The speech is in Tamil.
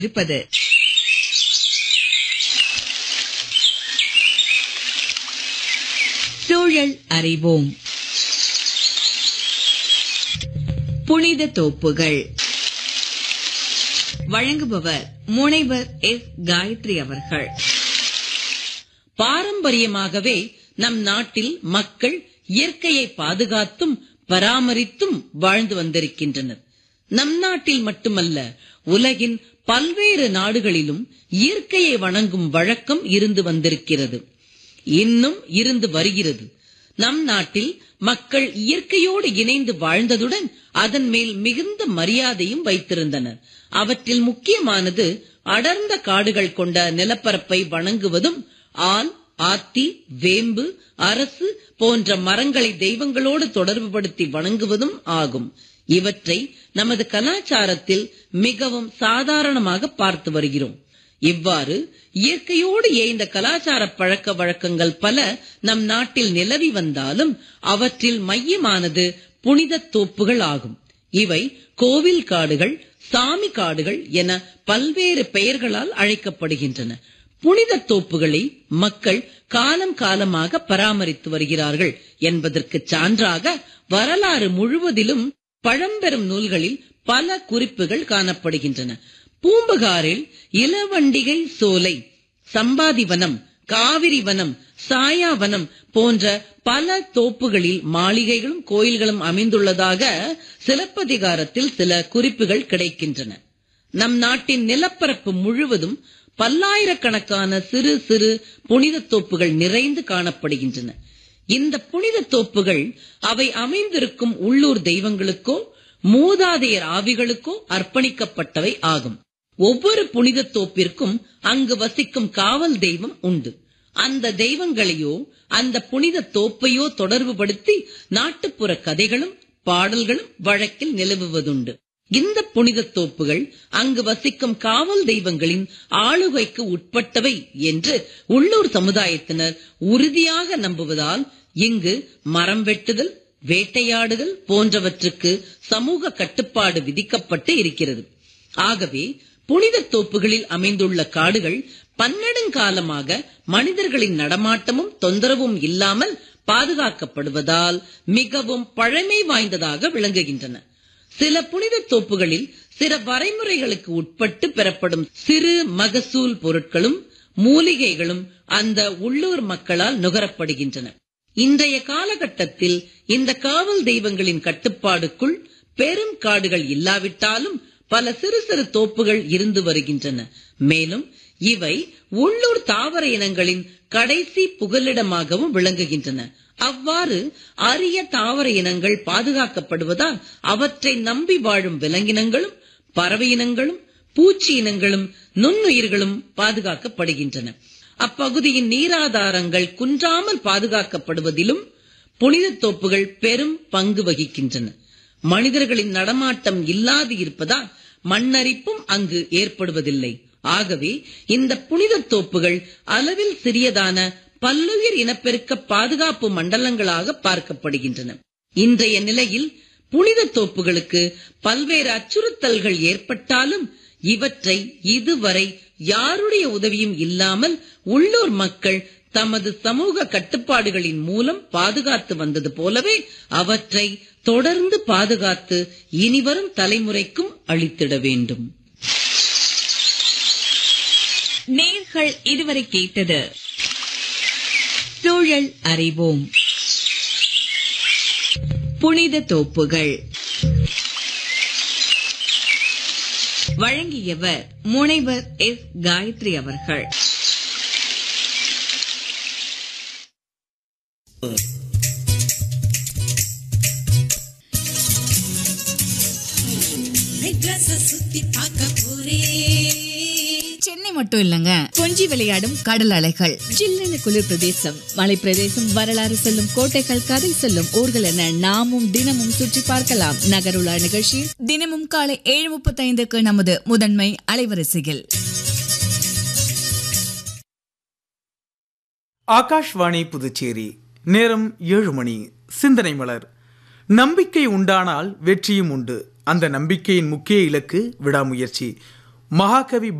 இருப்பது சூழல் அறிவோம் புனித தோப்புகள் வழங்குபவர் முனைவர் எஸ் காயத்ரி அவர்கள் பாரம்பரியமாகவே நம் நாட்டில் மக்கள் இயற்கையை பாதுகாத்தும் பராமரித்தும் வாழ்ந்து வந்திருக்கின்றனர் நம் நாட்டில் மட்டுமல்ல உலகின் பல்வேறு நாடுகளிலும் இயற்கையை வணங்கும் வழக்கம் இருந்து வந்திருக்கிறது இன்னும் இருந்து வருகிறது நம் நாட்டில் மக்கள் இயற்கையோடு இணைந்து வாழ்ந்ததுடன் அதன் மேல் மிகுந்த மரியாதையும் வைத்திருந்தனர் அவற்றில் முக்கியமானது அடர்ந்த காடுகள் கொண்ட நிலப்பரப்பை வணங்குவதும் ஆல் ஆத்தி வேம்பு அரசு போன்ற மரங்களை தெய்வங்களோடு தொடர்புபடுத்தி வணங்குவதும் ஆகும் இவற்றை நமது கலாச்சாரத்தில் மிகவும் சாதாரணமாக பார்த்து வருகிறோம் இவ்வாறு இயற்கையோடு ஏய்ந்த கலாச்சார பழக்க வழக்கங்கள் பல நம் நாட்டில் நிலவி வந்தாலும் அவற்றில் மையமானது புனித தோப்புகள் ஆகும் இவை கோவில் காடுகள் சாமி காடுகள் என பல்வேறு பெயர்களால் அழைக்கப்படுகின்றன புனித தோப்புகளை மக்கள் காலம் காலமாக பராமரித்து வருகிறார்கள் என்பதற்கு சான்றாக வரலாறு முழுவதிலும் பழம்பெரும் நூல்களில் பல குறிப்புகள் காணப்படுகின்றன பூம்புகாரில் இளவண்டிகை சோலை சம்பாதிவனம் காவிரி வனம் சாயாவனம் போன்ற பல தோப்புகளில் மாளிகைகளும் கோயில்களும் அமைந்துள்ளதாக சிலப்பதிகாரத்தில் சில குறிப்புகள் கிடைக்கின்றன நம் நாட்டின் நிலப்பரப்பு முழுவதும் பல்லாயிரக்கணக்கான சிறு சிறு புனித தோப்புகள் நிறைந்து காணப்படுகின்றன இந்த புனித தோப்புகள் அவை அமைந்திருக்கும் உள்ளூர் தெய்வங்களுக்கோ மூதாதையர் ஆவிகளுக்கோ அர்ப்பணிக்கப்பட்டவை ஆகும் ஒவ்வொரு புனித தோப்பிற்கும் அங்கு வசிக்கும் காவல் தெய்வம் உண்டு அந்த தெய்வங்களையோ அந்த புனித தோப்பையோ தொடர்புபடுத்தி நாட்டுப்புற கதைகளும் பாடல்களும் வழக்கில் நிலவுவதுண்டு இந்த புனித தோப்புகள் அங்கு வசிக்கும் காவல் தெய்வங்களின் ஆளுகைக்கு உட்பட்டவை என்று உள்ளூர் சமுதாயத்தினர் உறுதியாக நம்புவதால் இங்கு மரம் வெட்டுதல் வேட்டையாடுதல் போன்றவற்றுக்கு சமூக கட்டுப்பாடு விதிக்கப்பட்டு இருக்கிறது ஆகவே புனித தோப்புகளில் அமைந்துள்ள காடுகள் பன்னெடுங்காலமாக மனிதர்களின் நடமாட்டமும் தொந்தரவும் இல்லாமல் பாதுகாக்கப்படுவதால் மிகவும் பழமை வாய்ந்ததாக விளங்குகின்றன சில புனித தோப்புகளில் சில வரைமுறைகளுக்கு உட்பட்டு பெறப்படும் சிறு மகசூல் பொருட்களும் மூலிகைகளும் அந்த உள்ளூர் மக்களால் நுகரப்படுகின்றன இன்றைய காலகட்டத்தில் இந்த காவல் தெய்வங்களின் கட்டுப்பாடுக்குள் பெரும் காடுகள் இல்லாவிட்டாலும் பல சிறு சிறு தோப்புகள் இருந்து வருகின்றன மேலும் இவை உள்ளூர் தாவர இனங்களின் கடைசி புகலிடமாகவும் விளங்குகின்றன அவ்வாறு அரிய தாவர இனங்கள் பாதுகாக்கப்படுவதால் அவற்றை நம்பி வாழும் விலங்கினங்களும் பறவை இனங்களும் பூச்சி இனங்களும் நுண்ணுயிர்களும் பாதுகாக்கப்படுகின்றன அப்பகுதியின் நீராதாரங்கள் குன்றாமல் பாதுகாக்கப்படுவதிலும் புனித தோப்புகள் பெரும் பங்கு வகிக்கின்றன மனிதர்களின் நடமாட்டம் இல்லாது இருப்பதால் மண்ணரிப்பும் அங்கு ஏற்படுவதில்லை ஆகவே இந்த புனித தோப்புகள் அளவில் சிறியதான பல்லுயிர் இனப்பெருக்க பாதுகாப்பு மண்டலங்களாக பார்க்கப்படுகின்றன இன்றைய நிலையில் புனித தோப்புகளுக்கு பல்வேறு அச்சுறுத்தல்கள் ஏற்பட்டாலும் இவற்றை இதுவரை யாருடைய உதவியும் இல்லாமல் உள்ளூர் மக்கள் தமது சமூக கட்டுப்பாடுகளின் மூலம் பாதுகாத்து வந்தது போலவே அவற்றை தொடர்ந்து பாதுகாத்து இனிவரும் தலைமுறைக்கும் அளித்திட வேண்டும் நேர்கள் இதுவரை கேட்டது சூழல் அறிவோம் புனித தோப்புகள் வழங்கியவர் முனைவர் எஸ் காயத்ரி அவர்கள் சென்னை மட்டும் இல்லங்க கொஞ்சி விளையாடும் கடல் அலைகள் ஜில்லென குளிர் பிரதேசம் மலை பிரதேசம் வரலாறு சொல்லும் கோட்டைகள் கதை சொல்லும் ஊர்கள் என நாமும் தினமும் சுற்றி பார்க்கலாம் நகருலா நிகழ்ச்சியில் தினமும் காலை ஏழு முப்பத்தைந்துக்கு நமது முதன்மை அலைவரிசையில் ஆகாஷ்வாணி புதுச்சேரி நேரம் ஏழு மணி சிந்தனை மலர் நம்பிக்கை உண்டானால் வெற்றியும் உண்டு அந்த நம்பிக்கையின் முக்கிய இலக்கு விடாமுயற்சி மகாகவி